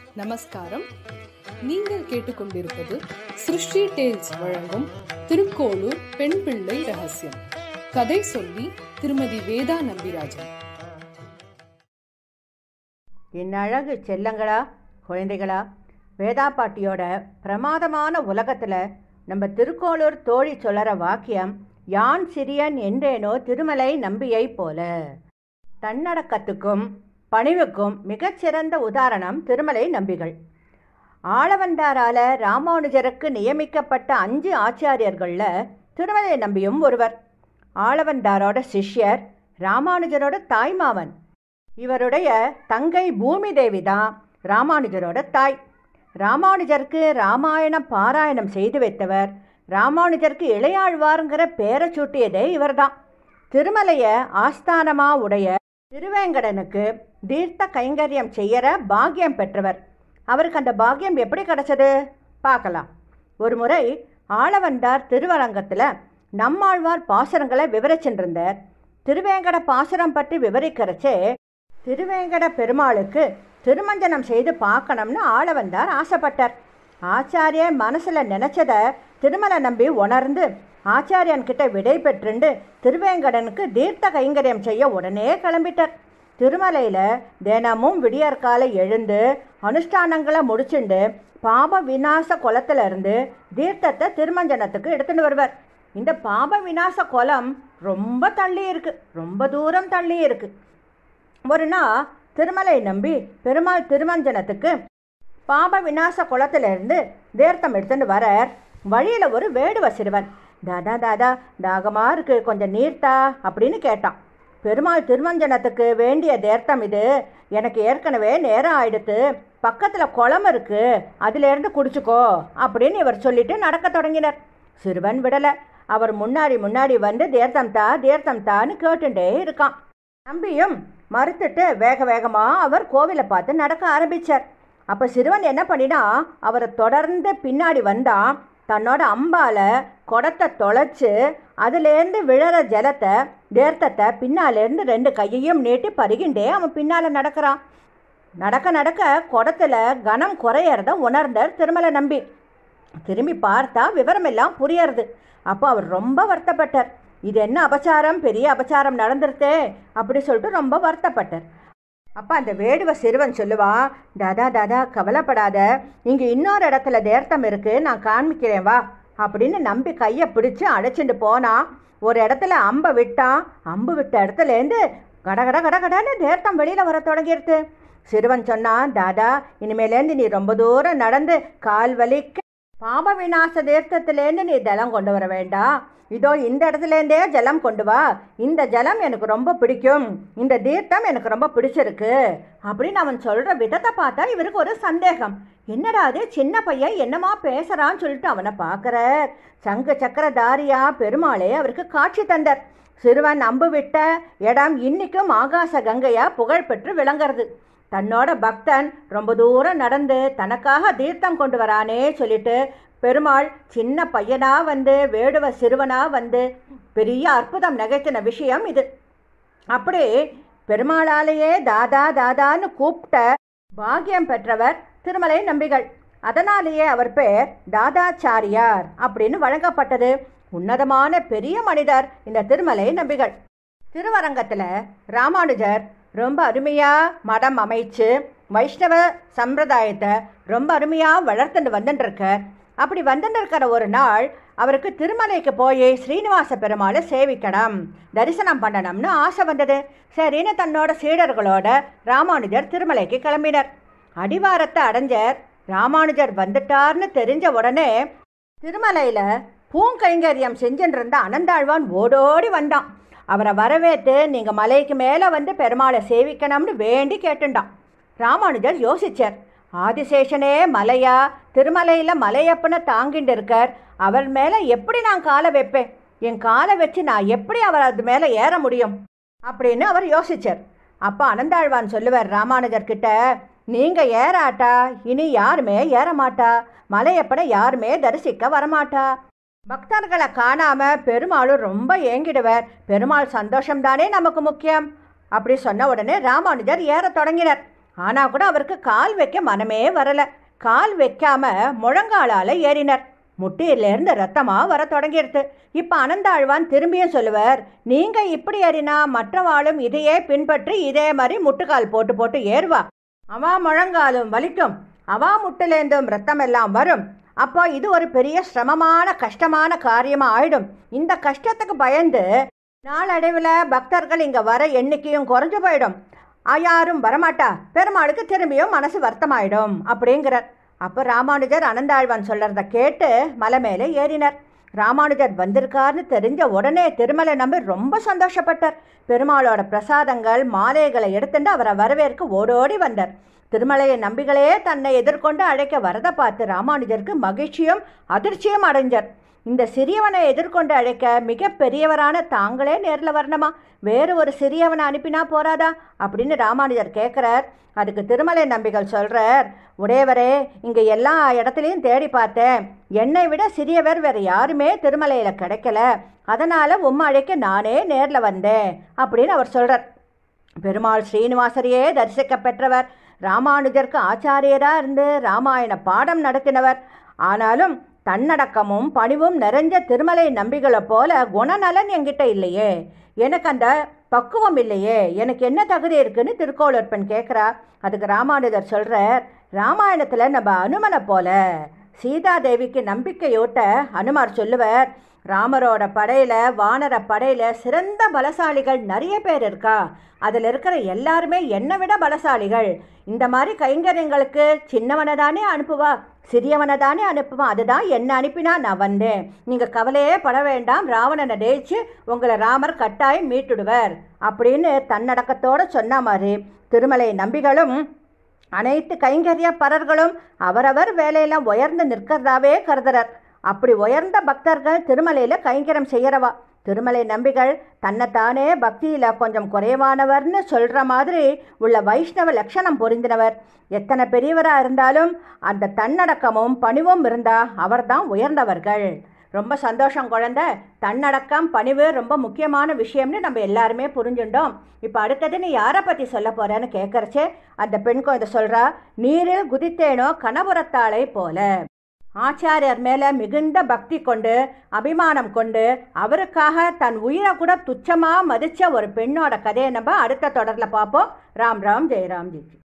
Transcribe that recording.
நமஸ்காரம் நீங்கள் கேட்டுக்கொண்டிருப்பது சிருஷ்டி டேல்ஸ் வழங்கும் திருக்கோளூர் பெண் பிள்ளை ரகசியம் கதை சொல்லி திருமதி வேதா நம்பிராஜன் என் அழகு செல்லங்களா குழந்தைகளா வேதா பாட்டியோட பிரமாதமான உலகத்தில் நம்ம திருக்கோளூர் தோழி சொல்லற வாக்கியம் யான் சிறியன் என்றேனோ திருமலை நம்பியை போல தன்னடக்கத்துக்கும் பணிவுக்கும் மிகச்சிறந்த உதாரணம் திருமலை நம்பிகள் ஆளவந்தாரால ராமானுஜருக்கு நியமிக்கப்பட்ட அஞ்சு ஆச்சாரியர்களில் திருமலை நம்பியும் ஒருவர் ஆளவந்தாரோட சிஷ்யர் ராமானுஜரோட தாய்மாமன் இவருடைய தங்கை பூமி தேவி தான் ராமானுஜரோட தாய் ராமானுஜருக்கு ராமாயணம் பாராயணம் செய்து வைத்தவர் ராமானுஜருக்கு இளையாழ்வாருங்கிற பேரை சூட்டியதே இவர்தான் திருமலையை ஆஸ்தானமா உடைய திருவேங்கடனுக்கு தீர்த்த கைங்கரியம் செய்யற பாக்கியம் பெற்றவர் அவருக்கு அந்த பாக்கியம் எப்படி கிடைச்சது பார்க்கலாம் ஒரு முறை ஆளவந்தார் திருவரங்கத்தில் நம்மாழ்வார் பாசுரங்களை விவரிச்சுருந்தார் திருவேங்கட பாசுரம் பற்றி விவரிக்கிறச்சே திருவேங்கட பெருமாளுக்கு திருமஞ்சனம் செய்து பார்க்கணும்னு ஆளவந்தார் ஆசைப்பட்டார் ஆச்சாரியன் மனசில் நினச்சத திருமலை நம்பி உணர்ந்து ஆச்சாரியன் கிட்ட விடை பெற்றுண்டு திருவேங்கடனுக்கு தீர்த்த கைங்கரியம் செய்ய உடனே கிளம்பிட்டார் திருமலையில் தினமும் விடியற்காலை எழுந்து அனுஷ்டானங்களை முடிச்சுண்டு பாப விநாச குளத்துல இருந்து தீர்த்தத்தை திருமஞ்சனத்துக்கு எடுத்துன்னு வருவார் இந்த பாப விநாச குளம் ரொம்ப தள்ளி இருக்கு ரொம்ப தூரம் தள்ளி இருக்கு ஒரு நாள் திருமலை நம்பி பெருமாள் திருமஞ்சனத்துக்கு பாப விநாச குளத்திலிருந்து தீர்த்தம் எடுத்துட்டு வரார் வழியில் ஒரு வேடுவ சிறுவன் தாதா தாதா தாகமா இருக்கு கொஞ்சம் நீர்த்தா அப்படின்னு கேட்டான் பெருமாள் திருமஞ்சனத்துக்கு வேண்டிய தேர்த்தம் இது எனக்கு ஏற்கனவே நேரம் ஆயிடுத்து பக்கத்தில் குளம் இருக்கு அதிலேருந்து குடிச்சுக்கோ அப்படின்னு இவர் சொல்லிட்டு நடக்க தொடங்கினார் சிறுவன் விடலை அவர் முன்னாடி முன்னாடி வந்து தேர்த்தம் தா தேர்த்தம் தான்னு கேட்டுட்டே இருக்கான் நம்பியும் மறுத்துட்டு வேக வேகமாக அவர் கோவிலை பார்த்து நடக்க ஆரம்பித்தார் அப்போ சிறுவன் என்ன பண்ணினா அவரை தொடர்ந்து பின்னாடி வந்தான் தன்னோட அம்பால குடத்தை தொலைச்சு அதுலேருந்து விழற ஜலத்தை தேர்த்தத்தை பின்னாலேருந்து ரெண்டு கையையும் நீட்டி பருகிண்டே அவன் பின்னால் நடக்கிறான் நடக்க நடக்க குடத்துல கனம் குறையறத உணர்ந்தார் திருமலை நம்பி திரும்பி பார்த்தா விவரமெல்லாம் புரியறது அப்போ அவர் ரொம்ப வருத்தப்பட்டார் இது என்ன அபச்சாரம் பெரிய அபச்சாரம் நடந்துருத்தே அப்படி சொல்லிட்டு ரொம்ப வருத்தப்பட்டார் அப்போ அந்த வேடுவ சிறுவன் சொல்லுவான் தாதா தாதா கவலைப்படாத இங்கே இன்னொரு இடத்துல தேர்த்தம் இருக்கு நான் காண்பிக்கிறேன் வா அப்படின்னு நம்பி கையை பிடிச்சு அழைச்சிட்டு போனான் ஒரு இடத்துல அம்பை விட்டான் அம்பு விட்ட இடத்துலேருந்து கட கட கட கடன்னு தேர்த்தம் வெளியில் வர தொடங்கிடுது சிறுவன் சொன்னான் தாதா இனிமேலேருந்து நீ ரொம்ப தூரம் நடந்து கால் வலிக்க பாப விநாச தீர்த்தத்திலேருந்து நீ ஜலம் கொண்டு வர வேண்டாம் இதோ இந்த இடத்துலேருந்தே ஜலம் கொண்டு வா இந்த ஜலம் எனக்கு ரொம்ப பிடிக்கும் இந்த தீர்த்தம் எனக்கு ரொம்ப பிடிச்சிருக்கு அப்படின்னு அவன் சொல்கிற விதத்தை பார்த்தா இவருக்கு ஒரு சந்தேகம் என்னடா அது சின்ன பையன் என்னமா பேசுகிறான்னு சொல்லிட்டு அவனை பார்க்குறார் சங்கு சக்கரதாரியா பெருமாளே அவருக்கு காட்சி தந்தார் சிறுவன் அம்பு விட்ட இடம் இன்னைக்கும் ஆகாச கங்கையா புகழ் பெற்று விளங்குறது தன்னோட பக்தன் ரொம்ப தூரம் நடந்து தனக்காக தீர்த்தம் கொண்டு வரானே சொல்லிட்டு பெருமாள் சின்ன பையனா வந்து வேடுவ சிறுவனா வந்து பெரிய அற்புதம் நகைத்தின விஷயம் இது அப்படி பெருமாளாலேயே தாதா தாதான்னு கூப்பிட்ட பாக்கியம் பெற்றவர் திருமலை நம்பிகள் அதனாலேயே அவர் பேர் தாதாச்சாரியார் அப்படின்னு வழங்கப்பட்டது உன்னதமான பெரிய மனிதர் இந்த திருமலை நம்பிகள் திருவரங்கத்தில் ராமானுஜர் ரொம்ப அருமையாக மடம் அமைச்சு வைஷ்ணவ சம்பிரதாயத்தை ரொம்ப அருமையாக வளர்த்துட்டு வந்துட்டுருக்கார் அப்படி வந்துட்டு இருக்கிற ஒரு நாள் அவருக்கு திருமலைக்கு போய் ஸ்ரீனிவாச பெருமாளை சேவிக்கணும் தரிசனம் பண்ணணும்னு ஆசை வந்தது சரின்னு தன்னோட சீடர்களோட ராமானுஜர் திருமலைக்கு கிளம்பினர் அடிவாரத்தை அடைஞ்சர் ராமானுஜர் வந்துட்டார்னு தெரிஞ்ச உடனே திருமலையில் பூங்கைங்கரியம் செஞ்சுட்டு இருந்த அனந்தாழ்வான் ஓடோடி வந்தான் அவரை வரவேற்று நீங்கள் மலைக்கு மேலே வந்து பெருமாளை சேவிக்கணும்னு வேண்டி கேட்டுண்டான் ராமானுஜர் யோசிச்சார் ஆதிசேஷனே மலையா திருமலையில் மலையப்பனை தாங்கிட்டு இருக்கார் அவர் மேலே எப்படி நான் காலை வைப்பேன் என் காலை வச்சு நான் எப்படி அவர் அது மேலே ஏற முடியும் அப்படின்னு அவர் யோசிச்சார் அப்போ அனந்தாழ்வான் சொல்லுவார் ராமானுஜர் கிட்ட நீங்கள் ஏறாட்டா இனி யாருமே ஏற மாட்டா மலையப்பனை யாருமே தரிசிக்க வரமாட்டா பக்தர்களை காணாம பெருமாளும் ரொம்ப ஏங்கிடுவர் பெருமாள் சந்தோஷம்தானே நமக்கு முக்கியம் அப்படி சொன்ன உடனே ராமானுஜர் ஏற தொடங்கினர் ஆனால் கூட அவருக்கு கால் வைக்க மனமே வரல கால் வைக்காம முழங்காலால் ஏறினார் முட்டியிலேருந்து ரத்தமாக வர தொடங்கிடுது இப்போ அனந்தாழ்வான் திரும்பியும் சொல்லுவார் நீங்கள் இப்படி ஏறினா மற்றவாளும் இதையே பின்பற்றி இதே மாதிரி முட்டுக்கால் போட்டு போட்டு ஏறுவா அவா முழங்காலும் வலிக்கும் அவா முட்டிலேந்தும் ரத்தம் எல்லாம் வரும் அப்போ இது ஒரு பெரிய சிரமமான கஷ்டமான காரியமாக ஆயிடும் இந்த கஷ்டத்துக்கு பயந்து நாளடைவில் பக்தர்கள் இங்கே வர எண்ணிக்கையும் குறைஞ்சு போயிடும் ஆ, யாரும் வரமாட்டா பெருமாளுக்கு திரும்பியும் மனசு வருத்தமாயிடும் அப்படிங்கிறார் அப்போ ராமானுஜர் அனந்தாழ்வான் சொல்கிறத கேட்டு மலை மேலே ஏறினார் ராமானுஜர் வந்திருக்காருன்னு தெரிஞ்ச உடனே திருமலை நம்பி ரொம்ப சந்தோஷப்பட்டார் பெருமாளோட பிரசாதங்கள் மாலைகளை எடுத்துட்டு அவரை வரவேற்க ஓடோடி வந்தார் திருமலையை நம்பிகளே தன்னை எதிர்கொண்டு அழைக்க வரதை பார்த்து ராமானுஜருக்கு மகிழ்ச்சியும் அதிர்ச்சியும் அடைஞ்சார் இந்த சிறியவனை எதிர்கொண்டு அழைக்க மிக பெரியவரான தாங்களே நேரில் வரணுமா வேறு ஒரு சிறியவனை அனுப்பினா போறாதா அப்படின்னு ராமானுஜர் கேட்குறார் அதுக்கு திருமலை நம்பிகள் சொல்கிறார் உடையவரே இங்கே எல்லா இடத்துலையும் தேடி பார்த்தேன் என்னை விட சிறியவர் வேறு யாருமே திருமலையில் கிடைக்கல அதனால் உம்மை அழைக்க நானே நேரில் வந்தேன் அப்படின்னு அவர் சொல்கிறார் பெருமாள் ஸ்ரீனிவாசரையே தரிசிக்க பெற்றவர் ராமானுஜருக்கு ஆச்சாரியராக இருந்து ராமாயண பாடம் நடத்தினவர் ஆனாலும் தன்னடக்கமும் பணிவும் நிறைஞ்ச திருமலை நம்பிகளை போல குணநலன் என்கிட்ட இல்லையே எனக்கு அந்த பக்குவம் இல்லையே எனக்கு என்ன தகுதி இருக்குன்னு திருக்கோளூர் பெண் கேட்குறா அதுக்கு ராமானுஜர் சொல்கிறார் ராமாயணத்தில் நம்ம அனுமனை போல சீதாதேவிக்கு நம்பிக்கையூட்ட அனுமார் சொல்லுவார் ராமரோட படையில் வானர படையில் சிறந்த பலசாலிகள் நிறைய பேர் இருக்கா அதில் இருக்கிற எல்லாருமே என்னை விட பலசாலிகள் இந்த மாதிரி கைங்கரியங்களுக்கு சின்னவனை தானே அனுப்புவா சிறியவனை தானே அனுப்புவா அதுதான் என்ன அனுப்பினா நான் வந்தேன் நீங்கள் கவலையே பட வேண்டாம் ராவணனை ஜெயிச்சு உங்களை ராமர் கட்டாயம் மீட்டுடுவர் அப்படின்னு தன்னடக்கத்தோடு சொன்ன மாதிரி திருமலை நம்பிகளும் அனைத்து கைங்கரிய பரர்களும் அவரவர் வேலையெல்லாம் உயர்ந்து நிற்கிறதாவே கருதுறார் அப்படி உயர்ந்த பக்தர்கள் திருமலையில் கைங்கரம் செய்கிறவா திருமலை நம்பிகள் தன்னைத்தானே பக்தியில் கொஞ்சம் குறைவானவர்னு சொல்கிற மாதிரி உள்ள வைஷ்ணவ லட்சணம் பொருந்தினவர் எத்தனை பெரியவராக இருந்தாலும் அந்த தன்னடக்கமும் பணிவும் இருந்தா அவர்தான் உயர்ந்தவர்கள் ரொம்ப சந்தோஷம் குழந்தை தன்னடக்கம் பணிவு ரொம்ப முக்கியமான விஷயம்னு நம்ம எல்லாருமே புரிஞ்சுட்டோம் இப்போ அடுத்தது நீ யாரை பற்றி சொல்ல போறேன்னு கேட்கறச்சே அந்த பெண் குழந்தை சொல்கிறா நீரில் குதித்தேனோ கனபுரத்தாளை போல ஆச்சாரியர் மேலே மிகுந்த பக்தி கொண்டு அபிமானம் கொண்டு அவருக்காக தன் உயிரை கூட துச்சமாக மதித்த ஒரு பெண்ணோட கதையை நம்ம அடுத்த தொடரில் பார்ப்போம் ராம் ராம் ஜெயராம் ஜி